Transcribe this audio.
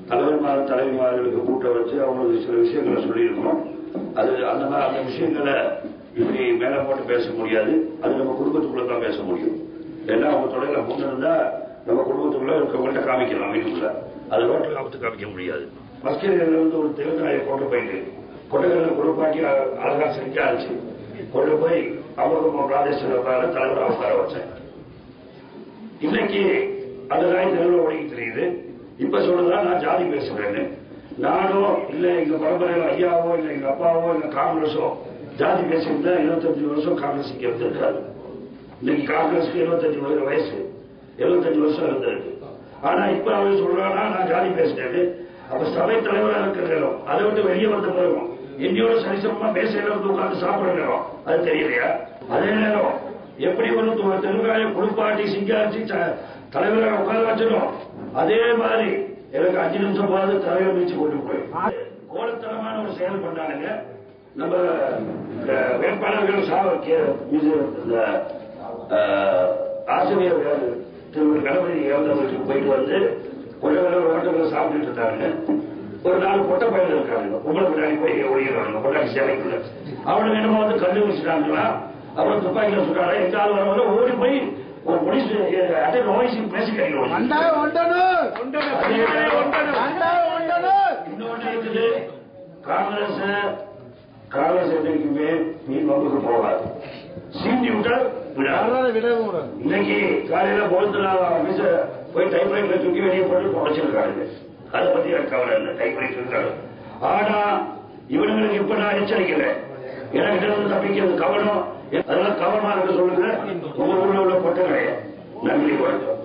தலைவர்மார் தலைவிமார்களுக்கு கூட்டம் வச்சு அவங்களுக்கு சில விஷயங்களை சொல்லியிருக்கோம் அது அந்த மாதிரி அந்த விஷயங்களை இப்படி மேல போட்டு பேச முடியாது அது நம்ம குடும்பத்துக்குள்ள தான் பேச முடியும் ஏன்னா அவங்க தொழில முன்னிருந்தா நம்ம குடும்பத்துக்குள்ள இருக்கவங்கள்ட்ட காமிக்கலாம் வீட்டுக்குள்ள அது ரோட்டில் காமித்து காமிக்க முடியாது மஸ்கரியில் வந்து ஒரு தெலுங்காயை கொண்டு போயிட்டு கொட்டைகளில் குடுப்பாக்கி அழகா சிரிக்க ஆச்சு கொண்டு போய் அவங்க பிராதேச தலைவர் உட்கார வச்சேன் இன்னைக்கு அந்த நாய் தெருவில் ஓடிக்கு தெரியுது இப்ப சொல்றதா நான் ஜாதி பேசுறேன்னு நானோ இல்ல எங்க பரம்பரையில ஐயாவோ இல்ல எங்க அப்பாவோ இல்ல காங்கிரஸோ ஜாதி பேசியிருந்தா இருபத்தஞ்சு வருஷம் காங்கிரஸ் இங்க இருந்திருக்காது இன்னைக்கு காங்கிரஸ்க்கு இருபத்தஞ்சு வருஷம் வயசு எழுபத்தஞ்சு வருஷம் இருந்திருக்கு ஆனா இப்ப அவன் சொல்றானா நான் ஜாதி பேசிட்டேன்னு அப்ப சபை தலைவராக இருக்கிற நேரம் அதை விட்டு வெளியே வந்த பிறகும் என்னையோட சரிசமமா பேசல வந்து உட்கார்ந்து சாப்பிடுற நேரம் அது தெரியலையா அதே நேரம் எப்படி ஒரு து- தெலுங்காய குளிப்பாட்டி சிங்காரிச்சு த- தலைவரை உட்கார வச்சிடும் அதே மாதிரி எனக்கு அஞ்சு நிமிஷம் போது தலைவர் வச்சு கொண்டு போய் கோலத்தனமான ஒரு செயல் பண்ணானுங்க நம்ம அஹ், வேட்பாளர்கள் சாவ கே- இது இந்த அஹ், ஆசிரியர் திரு கணபதி இறந்தவர்களுக்கு போயிட்டு வந்து கொஞ்சம் கொஞ்சம் ஹோட்டலில் சாப்பிட்டுட்டு இருந்தாங்க ஒரு நாலு பொட்டை பையன் இருக்காங்க உங்களை பின்னாடி போய் ஒழிக்கிறாங்க பொட்டாக்கி சேவைக்குள்ள அவனுக்கு என்னமோ வந்து கல்லு வச்சுட்டாங்களா அப்புறம் துப்பாக்கியில சுட்டாங்க எங்க ஆள் வரவங்க ஓடி போய் ஒரு போலீஸ் அதே நோய்ஸ் பேசி கிடைக்கிறோம் அண்டாய ஒண்டனு அண்டாய ஒண்டனு இன்னொன்று இருக்குது காங்கிரஸ் காங்கிரஸ் என்றைக்குமே மீன் வம்புக்கு போகாது சீண்டி விட்டால் விடாது அதனால விடவும் கூடாது இன்னைக்கு காலையில போலத்துல ஆபீஸ போய் டைப்ரைட்ல தூக்கி வெளியே போட்டு உடைச்சிருக்காங்க அதை பத்தி எனக்கு கவலை இல்லை டைப்ரைட் இருக்காங்க ஆனா இவனுங்களுக்கு இப்ப நான் எச்சரிக்கிறேன் எனக்கு இருந்து தப்பிக்கிறது கவனம் அதெல்லாம் கவனமா இருக்க சொல்லுங்க உங்க ஊர்ல உள்ள பொட்டை கிடையாது நன்றி வணக்கம்